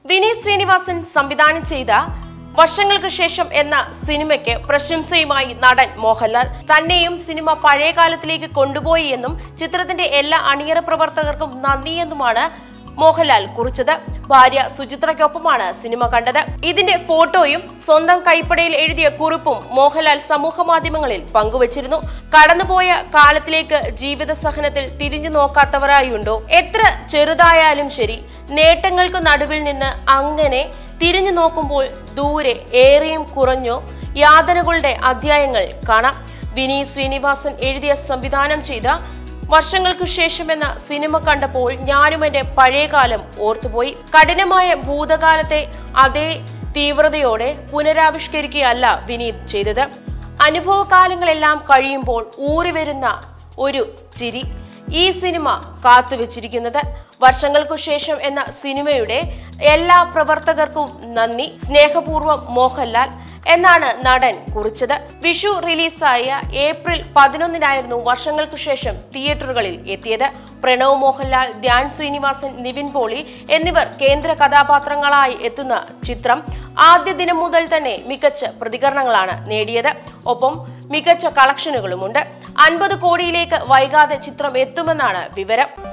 വിനീത് ശ്രീനിവാസൻ സംവിധാനം ചെയ്ത വർഷങ്ങൾക്ക് ശേഷം എന്ന സിനിമയ്ക്ക് പ്രശംസയുമായി നടൻ മോഹൻലാൽ തന്നെയും സിനിമ പഴയ കാലത്തിലേക്ക് കൊണ്ടുപോയി എന്നും ചിത്രത്തിന്റെ എല്ലാ അണിയറ പ്രവർത്തകർക്കും നന്ദിയെന്നുമാണ് മോഹൻലാൽ കുറിച്ചത് ഭാര്യ സുചിത്രയ്ക്കൊപ്പമാണ് സിനിമ കണ്ടത് ഇതിന്റെ ഫോട്ടോയും സ്വന്തം കൈപ്പടയിൽ എഴുതിയ കുറിപ്പും മോഹൻലാൽ സമൂഹ മാധ്യമങ്ങളിൽ പങ്കുവച്ചിരുന്നു കടന്നുപോയ കാലത്തിലേക്ക് ജീവിത സഹനത്തിൽ തിരിഞ്ഞു നോക്കാത്തവരായുണ്ടോ എത്ര ചെറുതായാലും ശരി നേട്ടങ്ങൾക്ക് നടുവിൽ നിന്ന് അങ്ങനെ തിരിഞ്ഞു നോക്കുമ്പോൾ ദൂരെ ഏറെയും കുറഞ്ഞോ യാതനകളുടെ അധ്യായങ്ങൾ കാണാം വിനീത് ശ്രീനിവാസൻ എഴുതിയ സംവിധാനം ചെയ്ത വർഷങ്ങൾക്കു ശേഷം എന്ന സിനിമ കണ്ടപ്പോൾ ഞാനും എന്റെ പഴയകാലം ഓർത്തുപോയി കഠിനമായ ഭൂതകാലത്തെ അതേ തീവ്രതയോടെ പുനരാവിഷ്കരിക്കുകയല്ല വിനീത് ചെയ്തത് അനുഭവകാലങ്ങളെല്ലാം കഴിയുമ്പോൾ ഊറിവരുന്ന ഒരു ചിരി ഈ സിനിമ കാത്തുവച്ചിരിക്കുന്നത് വർഷങ്ങൾക്കു ശേഷം എന്ന സിനിമയുടെ എല്ലാ പ്രവർത്തകർക്കും നന്ദി സ്നേഹപൂർവ്വം മോഹൻലാൽ എന്നാണ് നടൻ കുറിച്ചത് വിഷു റിലീസായ ഏപ്രിൽ പതിനൊന്നിനായിരുന്നു വർഷങ്ങൾക്കു ശേഷം തിയേറ്ററുകളിൽ എത്തിയത് പ്രണവ് മോഹൻലാൽ ധ്യാൻ ശ്രീനിവാസൻ നിവിൻ പോളി എന്നിവർ കേന്ദ്ര കഥാപാത്രങ്ങളായി എത്തുന്ന ചിത്രം ആദ്യ ദിനം മുതൽ തന്നെ മികച്ച പ്രതികരണങ്ങളാണ് നേടിയത് ഒപ്പം മികച്ച കളക്ഷനുകളുമുണ്ട് അൻപത് കോടിയിലേക്ക് വൈകാതെ ചിത്രം എത്തുമെന്നാണ് വിവരം